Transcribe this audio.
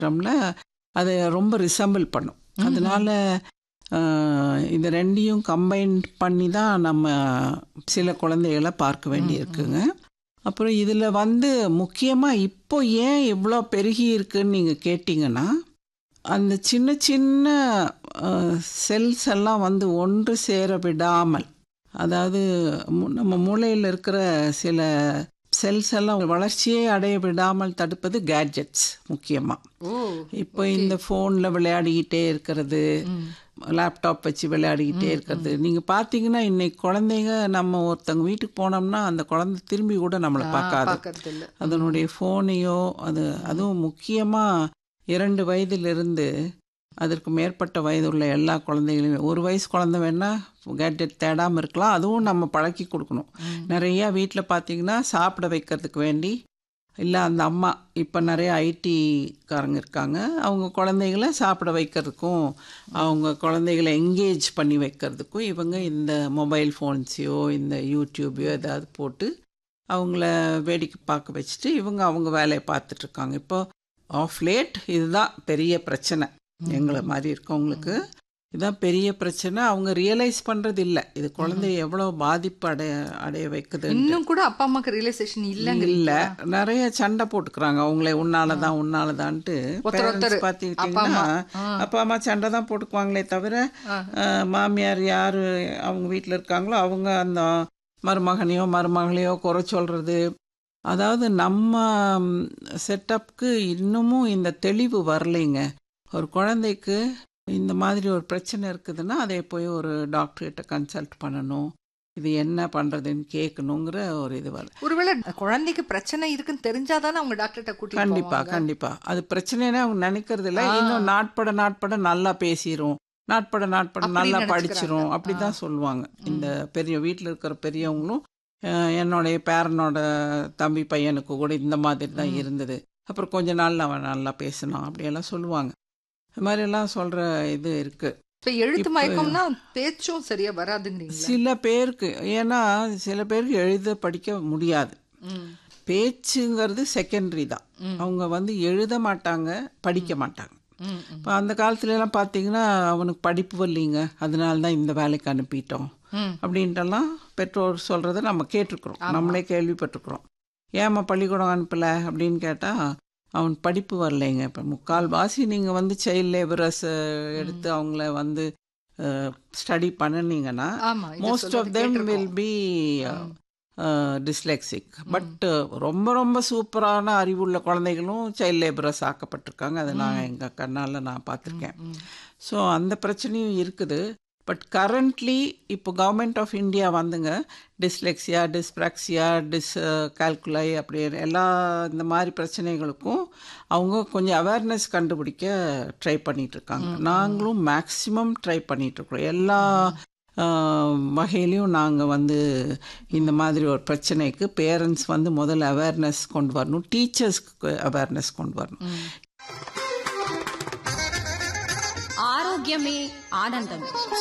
ஸ்பெக்ட்ரமில் அது ரொம்ப ரிசம்பிள் பண்ணும் அதனால ஆஹ், இது ரெண்டையும் கம்பைன் பண்ணி தான் நம்ம சில குழந்தைகளை பார்க்க வேண்டியிருக்குங்க அப்புறம் இதில் வந்து முக்கியமாக இப்போ ஏன் இவ்வளோ பெருகி இருக்குன்னு நீங்கள் கேட்டிங்கன்னா அந்த சின்ன சின்ன செல்ஸ் எல்லாம் வந்து ஒன்று சேர விடாமல் அதாவது மு- நம்ம மூளையில் இருக்கிற சில செல்ஸ் எல்லாம் வளர்ச்சியை அடைய விடாமல் தடுப்பது கேட்ஜெட்ஸ் முக்கியமாக ஓ இப்போ இந்த ஃபோனில் விளையாடிக்கிட்டே இருக்கிறது லேப்டாப் வச்சு விளையாடிக்கிட்டே இருக்கிறது நீங்கள் பார்த்தீங்கன்னா இன்னைக்கு குழந்தைங்க நம்ம ஒருத்தங்க வீட்டுக்கு போனோம்னா அந்த குழந்தை திரும்பி கூட நம்மளை பார்க்காது பார்க்கறது இல்ல அதனுடைய ஃபோனையோ அது அதுவும் முக்கியமாக இரண்டு வயதிலிருந்து அதற்கு மேற்பட்ட வயது உள்ள எல்லா குழந்தைகளையுமே ஒரு வயசு குழந்தை வேணால் கேட்ஜெட் தேடாமல் இருக்கலாம் அதுவும் நம்ம பழக்கி கொடுக்கணும் நிறையா வீட்டில் பார்த்தீங்கன்னா சாப்பிட வைக்கிறதுக்கு வேண்டி இல்லை அந்த அம்மா இப்போ நிறைய ஐடிக்காரங்க இருக்காங்க அவங்க குழந்தைகளை சாப்பிட வைக்கிறதுக்கும் அவங்க குழந்தைகளை எங்கேஜ் பண்ணி வைக்கிறதுக்கும் இவங்க இந்த மொபைல் ஃபோன்ஸையோ இந்த யூடியூபையோ ஏதாவது போட்டு அவங்கள வேடிக்கை பார்க்க வச்சுட்டு இவங்க அவங்க வேலையை பார்த்துட்டு இருக்காங்க இப்போ ஆஃப் லேட் இதுதான் பெரிய பிரச்சனை எங்களை மாதிரி இருக்கவங்களுக்கு இதுதான் பெரிய பிரச்சனை அவங்க ரியலைஸ் பண்றது இல்லை இது குழந்தைய எவ்வளோ பாதிப்பு அடைய அடைய வைக்குதுன்னு இன்னும் கூட அப்பா அம்மாக்கு ரியலைசேஷன் இல்லங்க இல்ல நிறைய சண்டை போட்டுக்கிறாங்க அவங்களே உன்னாலதான் உன்னாலதான்ட்டு ஒருத்தர் ஒருத்தர் parents பார்த்துக்கிட்டிங்கன்னா அப்பா அம்மா சண்டை தான் போட்டுக்குவாங்களே தவிர அஹ், மாமியார் யாரு அவங்க வீட்டில் இருக்காங்களோ அவங்க அந்த மருமகனையோ மருமகளையோ குறை சொல்றது அதாவது நம்ம செட்டப்க்கு இன்னமும் இந்த தெளிவு வரலைங்க ஒரு குழந்தைக்கு இந்த மாதிரி ஒரு பிரச்சனை இருக்குதுன்னா அதை போய் ஒரு டாக்டர்கிட்ட கன்சல்ட் பண்ணணும் இது என்ன பண்றதுன்னு கேட்கணுங்கிற ஒரு இது வரல ஒருவேளை குழந்தைக்கு பிரச்சனை இருக்குன்னு தெரிஞ்சாதானே அவங்க டாக்டர்கிட்ட கூட்டிட்டு கண்டிப்பா போவாங்க. கண்டிப்பா அது பிரச்சனைன்னு அவங்க நினைக்கிறது இல்ல இன்னும் நாட்பட நாட்பட நல்லா பேசிரும் நாட்பட நாட்பட அப்படி நல்லா நினைச்சுக்கிறாங்க. படிச்சிரும் அப்படிதான் சொல்லுவாங்க இந்த பெரிய வீட்டில் இருக்கிற பெரியவங்களும் அஹ், என்னுடைய பேரனோட தம்பி பையனுக்கு கூட இந்த மாதிரி தான் இருந்தது அப்புறம் கொஞ்ச நாள் அவன் நல்லா பேசினான் அப்படியெல்லாம் சொல்லுவாங்க இது மாதிரி எல்லாம் சொல்ற இது இருக்கு இப்ப எழுத்து இப்ப- மயக்கம்னா பேச்சும் சரியா வராதுங்கிறீங்களா சில பேருக்கு ஏன்னா சில பேருக்கு எழுத படிக்க முடியாது ம். பேச்சுங்கிறது செகண்டரி தான் அவங்க வந்து எழுத மாட்டாங்க படிக்க மாட்டாங்க ம், ம். இப்போ அந்த காலத்துலலாம் பார்த்தீங்கன்னா அவனுக்கு படிப்பு வரலீங்க அதனால தான் இந்த வேலைக்கு அனுப்பிட்டோம் ம். அப்படின்ட்டுலாம் பெற்றோர் சொல்கிறத நம்ம கேட்டிருக்கிறோம் நம்மளே கேள்விப்பட்டிருக்கிறோம் ஏம்மா பள்ளிக்கூடம் அனுப்பலை அப்படின்னு கேட்டால் அவன் படிப்பு வரலைங்க இப்போ முக்கால் வாசி நீங்கள் வந்து சைல்ட் லேபரர்ஸ் எடுத்து அவங்கள வந்து ஸ்டடி பண்ணினீங்கன்னா ஆமா இத மோஸ்ட் ஆஃப் சொல்றது தெம் கேட்டிருக்கோம். வில் பி டிஸ்லெக்சிக் பட் ரொம்ப ரொம்ப சூப்பரான அறிவுள்ள குழந்தைகளும் சைல்ட் லேபரர்ஸ் ஆக்கப்பட்டிருக்காங்க அதை நான் எங்கள் கண்ணால் நான் பார்த்துருக்கேன் ஸோ அந்த பிரச்சனையும் இருக்குது பட் கரண்ட்லி இப்போ கவர்மெண்ட் ஆஃப் இந்தியா வந்துங்க டிஸ்லெக்ஸியா டிஸ்பிராக்சியா டிஸ் கால்குலை அப்படி எல்லா இந்த மாதிரி பிரச்சனைகளுக்கும் அவங்க கொஞ்சம் அவேர்னஸ் கண்டுபிடிக்க ட்ரை பண்ணிட்டு இருக்காங்க நாங்களும் மேக்ஸிமம் ட்ரை பண்ணிட்டு இருக்கிறோம் எல்லா ஆஹ், வகையிலையும் நாங்கள் வந்து இந்த மாதிரி ஒரு பிரச்சனைக்கு பேரண்ட்ஸ் வந்து முதல்ல அவேர்னஸ் கொண்டு வரணும் டீச்சர்ஸ்க்கு அவேர்னஸ் கொண்டு வரணும் ஆரோக்கியமே ஆனந்தம்